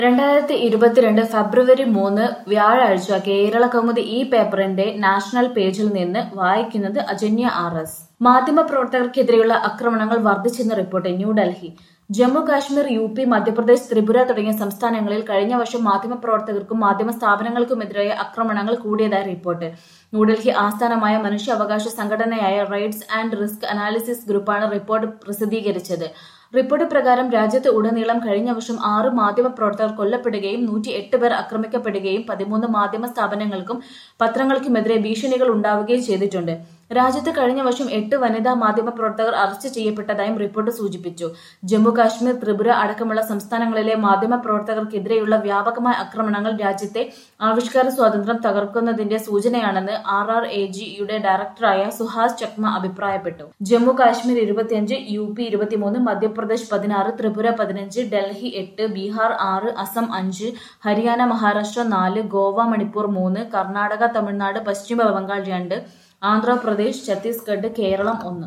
രണ്ടായിരത്തി ഇരുപത്തിരണ്ട് ഫെബ്രുവരി മൂന്ന് വ്യാഴാഴ്ച കേരള കൗമുദി ഈ പേപ്പറിന്റെ നാഷണൽ പേജിൽ നിന്ന് വായിക്കുന്നത് അജന്യ ആർ എസ് മാധ്യമപ്രവർത്തകർക്കെതിരെയുള്ള ആക്രമണങ്ങൾ വർദ്ധിച്ചെന്ന് report New Delhi Jammu Kashmir U P Madhya Pradesh Tripura തുടങ്ങിയ സംസ്ഥാനങ്ങളിൽ കഴിഞ്ഞ വർഷം മാധ്യമപ്രവർത്തകർക്കും മാധ്യമ സ്ഥാപനങ്ങൾക്കുമെതിരായ ആക്രമണങ്ങൾ കൂടിയതായി റിപ്പോർട്ട് ന്യൂഡൽഹി ആസ്ഥാനമായ മനുഷ്യാവകാശ സംഘടനയായ റൈറ്റ്സ് ആൻഡ് റിസ്ക് അനാലിസിസ് ഗ്രൂപ്പാണ് റിപ്പോർട്ട് പ്രസിദ്ധീകരിച്ചത് റിപ്പോർട്ട് പ്രകാരം രാജ്യത്ത് ഉടനീളം കഴിഞ്ഞ വർഷം ആറ് മാധ്യമ പ്രവർത്തകർ കൊല്ലപ്പെടുകയും നൂറ്റി എട്ട് പേർ ആക്രമിക്കപ്പെടുകയും പതിമൂന്ന് മാധ്യമ സ്ഥാപനങ്ങൾക്കും പത്രങ്ങൾക്കുമെതിരെ ഭീഷണികൾ ഉണ്ടാവുകയും ചെയ്തിട്ടുണ്ട് രാജ്യത്ത് കഴിഞ്ഞ വർഷം എട്ട് വനിതാ മാധ്യമ പ്രവർത്തകർ അറസ്റ്റ് ചെയ്യപ്പെട്ടതായും റിപ്പോർട്ട് സൂചിപ്പിച്ചു ജമ്മു കാശ്മീർ ത്രിപുര അടക്കമുള്ള സംസ്ഥാനങ്ങളിലെ മാധ്യമ പ്രവർത്തകർക്കെതിരെയുള്ള വ്യാപകമായ ആക്രമണങ്ങൾ രാജ്യത്തെ ആവിഷ്കാര സ്വാതന്ത്ര്യം തകർക്കുന്നതിന്റെ സൂചനയാണെന്ന് ആർ ആർ എ ജിയുടെ ഡയറക്ടറായ സുഹാസ് ചക്മ അഭിപ്രായപ്പെട്ടു ജമ്മു കാശ്മീർ ഇരുപത്തിയഞ്ച് യു പി ഇരുപത്തിമൂന്ന് മധ്യപ്രദേശ് പതിനാറ് ത്രിപുര പതിനഞ്ച് ഡൽഹി എട്ട് ബീഹാർ ആറ് അസം അഞ്ച് ഹരിയാന മഹാരാഷ്ട്ര നാല് ഗോവ മണിപ്പൂർ മൂന്ന് കർണാടക തമിഴ്നാട് പശ്ചിമ ബംഗാൾ രണ്ട് ആന്ധ്രാപ്രദേശ് ഛത്തീസ്ഗഡ് കേരളം ഒന്ന്